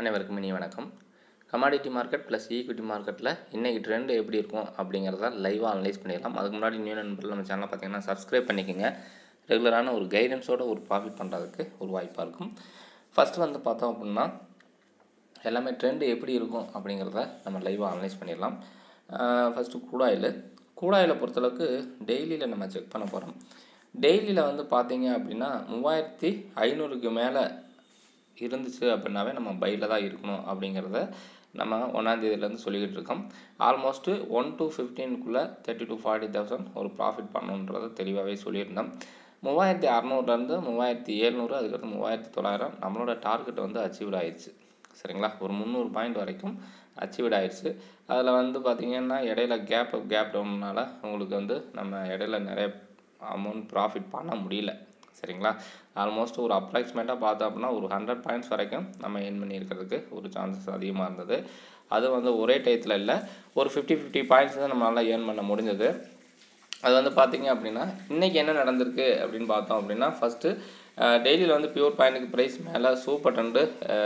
அனைவருக்கும் இனிய வணக்கம் கமாடிட்டி மார்க்கெட் ப்ளஸ் ஈக்விட்டி மார்க்கெட்டில் இன்றைக்கி ட்ரெண்ட் எப்படி இருக்கும் அப்படிங்கிறத லைவாக அனலைஸ் பண்ணிடலாம் அதுக்கு முன்னாடி நியூ நண்பர்கள் நம்ம சேனலை பார்த்தீங்கன்னா சப்ஸ்கிரைப் பண்ணிக்கோங்க ரெகுலரான ஒரு கைடன்ஸோட ஒரு ப்ராஃபிட் பண்ணுறதுக்கு ஒரு வாய்ப்பாக இருக்கும் ஃபஸ்ட்டு வந்து பார்த்தோம் அப்படின்னா எல்லாமே ட்ரெண்டு எப்படி இருக்கும் அப்படிங்கிறத நம்ம லைவாக அனலைஸ் பண்ணிடலாம் ஃபஸ்ட்டு கூடாயில் கூடாயில் பொறுத்தளவுக்கு டெய்லியில் நம்ம செக் பண்ண போகிறோம் டெய்லியில் வந்து பார்த்தீங்க அப்படின்னா மூவாயிரத்தி ஐநூறுக்கு மேலே இருந்துச்சு அப்படின்னாவே நம்ம பையில் தான் இருக்கணும் அப்படிங்கிறத நம்ம ஒன்றாந்தேதியிலேருந்து சொல்லிக்கிட்டு இருக்கோம் ஆல்மோஸ்ட்டு ஒன் டு ஃபிஃப்டீனுக்குள்ளே தேர்ட்டி டு ஃபார்ட்டி தௌசண்ட் ஒரு ப்ராஃபிட் பண்ணணுன்றதை தெளிவாகவே சொல்லியிருந்தோம் மூவாயிரத்தி அறநூறுலேருந்து மூவாயிரத்தி ஏழ்நூறு அதுக்கடுத்து மூவாயிரத்தி தொள்ளாயிரம் நம்மளோட டார்கெட் வந்து அச்சீவ்ட் ஆயிடுச்சு சரிங்களா ஒரு முந்நூறு பாயிண்ட் வரைக்கும் அச்சீவ்ட் ஆயிடுச்சு அதில் வந்து பார்த்திங்கன்னா இடையில கேப் அப் கேப் டவுன்னால உங்களுக்கு வந்து நம்ம இடையில நிறைய அமௌண்ட் ப்ராஃபிட் பண்ண முடியல சரிங்களா ஆல்மோஸ்ட் ஒரு அப்ராக்சிமேட்டாக பார்த்தோம் அப்படின்னா ஒரு ஹண்ட்ரட் பாயிண்ட்ஸ் வரைக்கும் நம்ம ஏர்ன் பண்ணியிருக்கிறதுக்கு ஒரு சான்சஸ் அதிகமாக இருந்தது அது வந்து ஒரே டயத்தில் இல்லை ஒரு ஃபிஃப்டி ஃபிஃப்டி பாயிண்ட்ஸ் தான் நம்மளால் ஏர்ன் பண்ண முடிஞ்சது அது வந்து பார்த்தீங்க அப்படின்னா இன்றைக்கி என்ன நடந்திருக்கு அப்படின்னு பார்த்தோம் அப்படின்னா ஃபஸ்ட்டு டெய்லியில் வந்து பியூர் பாயிண்ட்டுக்கு ப்ரைஸ் மேலே சூப்பர் டண்டு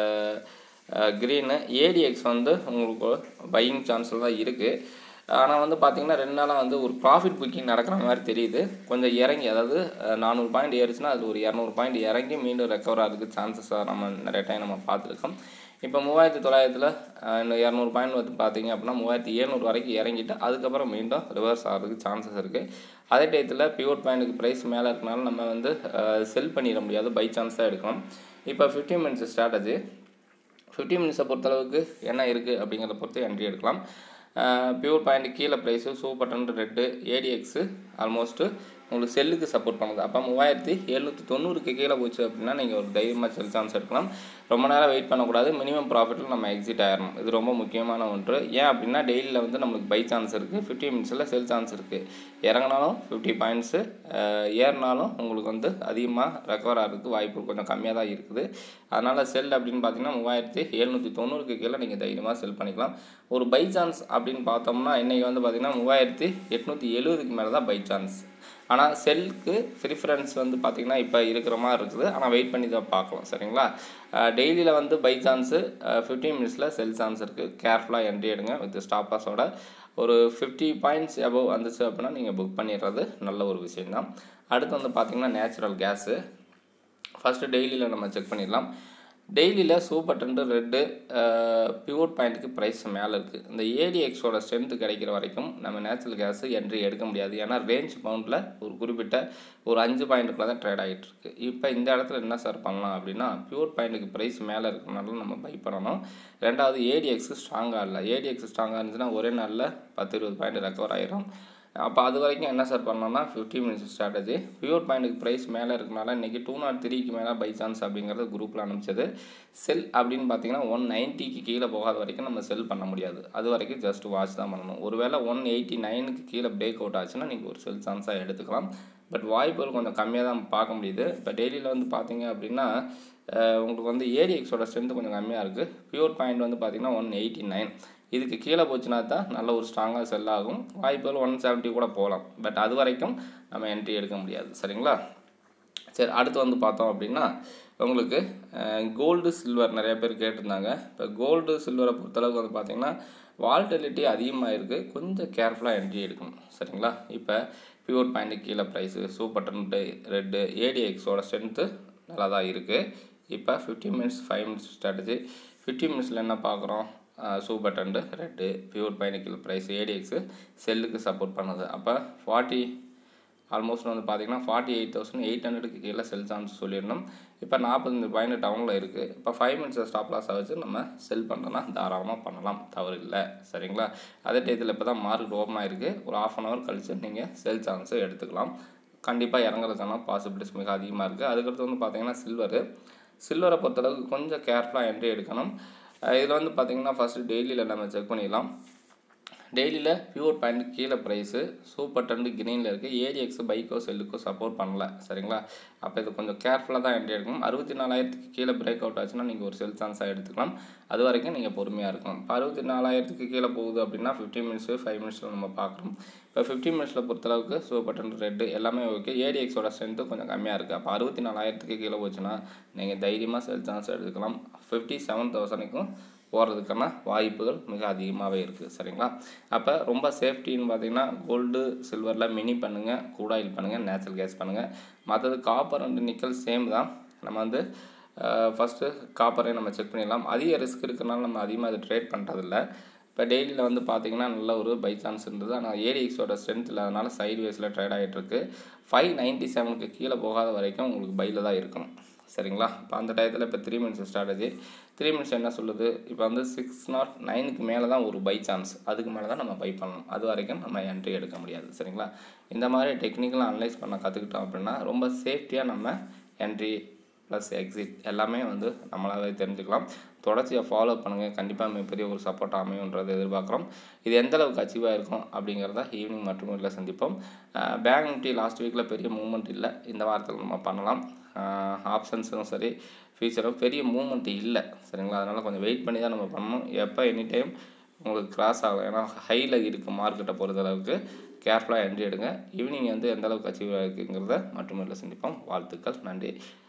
க்ரீனு ஏடிஎக்ஸ் வந்து உங்களுக்கு பையிங் சான்ஸில் தான் இருக்குது ஆனால் வந்து பார்த்திங்கன்னா ரெண்டு நாளாக வந்து ஒரு ப்ராஃபிட் புக்கிங் நடக்கிற மாதிரி தெரியுது கொஞ்சம் இறங்கி அதாவது நானூறு பாயிண்ட் ஏறிச்சுன்னா அது ஒரு இரநூறு பாயிண்ட் இறங்கி மீண்டும் ரெக்கவர் ஆகிறதுக்கு சான்சஸாக நம்ம நிறைய டைம் நம்ம பார்த்துருக்கோம் இப்போ மூவாயிரத்தி தொள்ளாயிரத்தில் இன்னும் இரநூறு பாயிண்ட் வந்து பார்த்தீங்க அப்படின்னா மூவாயிரத்தி ஏழ்நூறு வரைக்கும் இறங்கிட்டு அதுக்கப்புறம் மீண்டும் ரிவர்ஸ் ஆகிறதுக்கு சான்சஸ் இருக்குது அதே டயத்தில் பியூர் பாயிண்ட்டுக்கு ப்ரைஸ் மேலே இருக்கனால நம்ம வந்து செல் பண்ணிட முடியாது பை சான்ஸ் தான் எடுக்கணும் இப்போ ஃபிஃப்டி மினிட்ஸ் ஸ்ட்ராட்டஜி ஃபிஃப்டி மினிட்ஸை பொறுத்தளவுக்கு என்ன இருக்குது அப்படிங்கிறத பொறுத்து என்ட்ரி எடுக்கலாம் பியூர் பாயிண்ட் கீழே price super trend red ADX almost உங்களுக்கு செல்லுக்கு சப்போர்ட் பண்ணுது அப்போ மூவாயிரத்தி எழுநூற்றி தொண்ணூறுக்கு கீழே போச்சு அப்படின்னா நீங்கள் ஒரு தைரியமாக செல் சான்ஸ் எடுக்கலாம் ரொம்ப நேரம் வெயிட் பண்ணக்கூடாது மினிமம் ப்ராஃபிட்டில் நம்ம எக்ஸிட் ஆயிடணும் இது ரொம்ப முக்கியமான ஒன்று ஏன் அப்படின்னா டெய்லியில் வந்து நம்மளுக்கு பை சான்ஸ் இருக்குது ஃபிஃப்டி மினிட்ஸில் செல் சான்ஸ் இருக்குது இறங்கினாலும் ஃபிஃப்டி பாயிண்ட்ஸு ஏறினாலும் உங்களுக்கு வந்து அதிகமாக ரெக்கவர் ஆகிறதுக்கு வாய்ப்பு கொஞ்சம் கம்மியாக தான் இருக்குது அதனால் செல் அப்படின்னு பார்த்தீங்கன்னா மூவாயிரத்தி எழுநூற்றி தொண்ணூறுக்கு கீழே நீங்கள் தைரியமாக செல் பண்ணிக்கலாம் ஒரு பை சான்ஸ் அப்படின்னு பார்த்தோம்னா இன்றைக்கி வந்து பார்த்திங்கன்னா மூவாயிரத்தி எட்நூற்றி எழுபதுக்கு மேலே தான் பை சான்ஸ் ஆனால் செல்லுக்கு ப்ரிஃபரன்ஸ் வந்து பார்த்திங்கன்னா இப்போ இருக்கிற மாதிரி இருக்குது ஆனால் வெயிட் பண்ணி தான் பார்க்கலாம் சரிங்களா டெய்லியில் வந்து பை சான்ஸு ஃபிஃப்டீன் மினிட்ஸில் செல் சான்ஸ் இருக்குது கேர்ஃபுல்லாக என்ட்ரி எடுங்க வித் ஸ்டாப் லாஸோட ஒரு ஃபிஃப்டி பாயிண்ட்ஸ் எபவ் வந்துச்சு அப்படின்னா நீங்கள் புக் பண்ணிடுறது நல்ல ஒரு விஷயந்தான் அடுத்து வந்து பார்த்திங்கன்னா நேச்சுரல் கேஸு ஃபஸ்ட்டு டெய்லியில் நம்ம செக் பண்ணிடலாம் டெய்லியில் சூப்பர் டென்ட்டு ரெட்டு பியூர் பாயிண்ட்டுக்கு ப்ரைஸ் மேலே இருக்குது இந்த ஏடிஎக்ஸோட ஸ்ட்ரென்த்து கிடைக்கிற வரைக்கும் நம்ம நேச்சுரல் கேஸு என்ட்ரி எடுக்க முடியாது ஏன்னா ரேஞ்ச் பவுண்டில் ஒரு குறிப்பிட்ட ஒரு அஞ்சு பாயிண்ட்டுக்குள்ள தான் ட்ரேட் ஆகிட்டு இருக்கு இப்போ இந்த இடத்துல என்ன சார் பண்ணலாம் அப்படின்னா பியூர் பாயிண்ட்டுக்கு ப்ரைஸ் மேலே இருக்கிறனால நம்ம பை பண்ணணும் ரெண்டாவது ஏடிஎக்ஸ் ஸ்ட்ராங்காக இல்லை ஏடிஎக்ஸ் ஸ்ட்ராங்காக இருந்துச்சுன்னா ஒரே நாளில் பத்து இருபது பாயிண்ட் ரெக்கவர் ஆயிரும் அப்போ அது வரைக்கும் என்ன சார் பண்ணோம்னா ஃபிஃப்டி மினிட்ஸ் ஸ்ட்ராட்டஜி பியூர் பாயிண்ட்டுக்கு ப்ரைஸ் மேலே இருக்கனால இன்றைக்கி டூ நாட் த்ரீக்கு மேலே பை சான்ஸ் அப்படிங்கிறது குரூப்பில் அனுப்பிச்சது செல் அப்படின்னு பார்த்தீங்கன்னா ஒன் நைன்ட்டிக்கு கீழே போகாத வரைக்கும் நம்ம செல் பண்ண முடியாது அது வரைக்கும் ஜஸ்ட் வாட்ச் தான் பண்ணணும் ஒருவேளை ஒன் எயிட்டி நைனுக்கு கீழே பிரேக் அவுட் ஆச்சுன்னா நீங்கள் ஒரு செல் சான்ஸாக எடுத்துக்கலாம் பட் வாய்ப்புகள் கொஞ்சம் கம்மியாக தான் பார்க்க முடியுது இப்போ டெய்லியில் வந்து பார்த்தீங்க அப்படின்னா உங்களுக்கு வந்து ஏடிஎக்ஸோட ஸ்ட்ரென்த் கொஞ்சம் கம்மியாக இருக்குது பியூர் பாயிண்ட் வந்து பார்த்திங்கன்னா ஒன் எயிட்டி நைன் இதுக்கு கீழே போச்சுன்னா தான் நல்ல ஒரு ஸ்ட்ராங்காக செல் ஆகும் வாய்ப்புகள் ஒன் செவன்ட்டி கூட போகலாம் பட் அது வரைக்கும் நம்ம என்ட்ரி எடுக்க முடியாது சரிங்களா சரி அடுத்து வந்து பார்த்தோம் அப்படின்னா உங்களுக்கு கோல்டு சில்வர் நிறைய பேர் கேட்டிருந்தாங்க இப்போ கோல்டு சில்வரை பொறுத்தளவுக்கு வந்து பார்த்திங்கன்னா வால்டிலிட்டி அதிகமாக இருக்குது கொஞ்சம் கேர்ஃபுல்லாக என்ட்ரி எடுக்கணும் சரிங்களா இப்போ பியூர் பாயிண்ட்டு கீழே ப்ரைஸு சூப்பர் டென்ட்டு ரெட்டு ஏடிஎக்ஸோட ஸ்ட்ரென்த்து நல்லா தான் இருக்குது இப்போ fifty minutes five minutes strategy fifty மினிட்ஸில் என்ன பார்க்குறோம் சூப்பர் டென்ட்டு ரெட்டு பியூர் பைனிக்கல் ப்ரைஸ் ஏடிஎக்ஸு செல்லுக்கு சப்போர்ட் பண்ணுது அப்போ ஃபார்ட்டி ஆல்மோஸ்ட் வந்து பார்த்திங்கன்னா ஃபார்ட்டி எயிட் தௌசண்ட் எயிட் ஹண்ட்ரடுக்கு கீழே செல் சான்ஸ் சொல்லிடணும் இப்போ நாற்பத்தஞ்சு பாயிண்ட் டவுனில் இருக்குது இப்போ ஃபைவ் மினிட்ஸ் ஸ்டாப் லாஸை வச்சு நம்ம செல் பண்ணுறோன்னா தாராளமாக பண்ணலாம் தவறு இல்லை சரிங்களா அதே டயத்தில் இப்போ தான் மார்க்கெட் ஓப்பன் ஆகிருக்கு ஒரு ஆஃப் அன் ஹவர் கழித்து நீங்கள் செல் சான்ஸை எடுத்துக்கலாம் கண்டிப்பாக இறங்குறதுக்கான பாசிபிலிட்டிஸ் மிக அதிகமாக இருக்குது அதுக்கடுத்து வந்து பார்த்திங்கன்னா சில்வரு சில்வரை பொறுத்தளவுக்கு கொஞ்சம் கேர்ஃபுல்லாக என்ட்ரி எடுக்கணும் இதில் வந்து பார்த்திங்கன்னா ஃபஸ்ட்டு டெய்லியில் நம்ம செக் பண்ணிடலாம் டெய்லியில் பியூர் பாயிண்ட் கீழே ப்ரைஸு சூப்பர் டெண்டு கிரீனில் இருக்குது ஏடிஎக்ஸ் பைக்கோ செல்லுக்கோ சப்போர்ட் பண்ணல சரிங்களா அப்போ இது கொஞ்சம் கேர்ஃபுல்லாக தான் என்ட்ரி எடுக்கணும் அறுபத்தி நாலாயிரத்துக்கு கீழே பிரேக் அவுட் ஆச்சுன்னா நீங்கள் ஒரு செல் சான்ஸாக எடுத்துக்கலாம் அது வரைக்கும் நீங்கள் பொறுமையாக இருக்கணும் இப்போ அறுபத்தி நாலாயிரத்துக்கு கீழே போகுது அப்படின்னா ஃபிஃப்டீன் மினிட்ஸு ஃபைவ் மினிட்ஸில் நம்ம பார்க்குறோம் இப்போ ஃபிஃப்டீன் மினிட்ஸில் பொறுத்தளவுக்கு சூப்பர் டென் ரெட்டு எல்லாமே ஓகே ஏடிஎக்ஸோட ஸ்ட்ரென்த்து கொஞ்சம் கம்மியாக இருக்குது அப்போ அறுபத்தி நாலாயிரத்துக்கு கீழே போச்சுன்னா நீங்கள் தைரியமாக செல் சான்ஸ் எடுத்துக்கலாம் ஃபிஃப்டி செவன் தௌசண்ட்க்கும் போகிறதுக்கான வாய்ப்புகள் மிக அதிகமாகவே இருக்குது சரிங்களா அப்போ ரொம்ப சேஃப்டின்னு பார்த்தீங்கன்னா கோல்டு சில்வரில் மினி பண்ணுங்கள் கூடாயில் பண்ணுங்கள் நேச்சுரல் கேஸ் பண்ணுங்கள் மற்றது காப்பர் அண்ட் நிக்கல் சேம் தான் நம்ம வந்து ஃபஸ்ட்டு காப்பரை நம்ம செக் பண்ணிடலாம் அதிக ரிஸ்க் இருக்கிறனால நம்ம அதிகமாக அது ட்ரேட் பண்ணுறதில்ல இப்போ டெய்லியில் வந்து பார்த்தீங்கன்னா நல்ல ஒரு பை சான்ஸ் இருந்தது ஆனால் ஏடிஎக்ஸோட ஸ்ட்ரென்த் இல்லாதனால சைடு வேஸில் ட்ரேட் ஆகிட்டு இருக்கு ஃபைவ் நைன்ட்டி செவனுக்கு கீழே போகாத வரைக்கும் உங்களுக்கு பையில் தான் இருக்கணும் சரிங்களா இப்போ அந்த டயத்தில் இப்போ three minutes strategy three minutes என்ன சொல்லுது இப்போ வந்து சிக்ஸ் நாட் நைனுக்கு மேலே தான் ஒரு பை சான்ஸ் அதுக்கு மேலே தான் நம்ம பை பண்ணணும் அது வரைக்கும் நம்ம என்ட்ரி எடுக்க முடியாது சரிங்களா இந்த மாதிரி டெக்னிக்கலாக அனலைஸ் பண்ண கற்றுக்கிட்டோம் அப்படின்னா ரொம்ப சேஃப்டியாக நம்ம என்ட்ரி ப்ளஸ் எக்ஸிட் எல்லாமே வந்து நம்மளாவே தெரிஞ்சுக்கலாம் தொடர்ச்சியாக ஃபாலோ பண்ணுங்கள் கண்டிப்பாக மிகப்பெரிய ஒரு சப்போர்ட் அமையுன்றதை எதிர்பார்க்குறோம் இது எந்த அளவுக்கு அச்சீவாக இருக்கும் அப்படிங்கிறத ஈவினிங் மற்றும் இல்லை சந்திப்போம் பேங்க் நிஃப்டி லாஸ்ட் வீக்கில் பெரிய மூவ்மெண்ட் இல்லை இந்த வாரத்தில் நம்ம பண்ணலாம் ஆப்ஷன்ஸும் சரி ஃபியூச்சரும் பெரிய மூவ்மெண்ட் இல்லை சரிங்களா அதனால் கொஞ்சம் வெயிட் பண்ணி தான் நம்ம பண்ணணும் எப்போ எனி டைம் உங்களுக்கு கிராஸ் ஆகும் ஏன்னா ஹையில் இருக்குது மார்க்கெட்டை பொறுத்தளவுக்கு கேர்ஃபுல்லாக என்ட்ரி எடுங்க ஈவினிங் வந்து எந்த அளவுக்கு அச்சீவ் ஆகிருக்குங்கிறத மட்டும் இல்லை சந்திப்போம் வாழ்த்துக்கள் நன்றி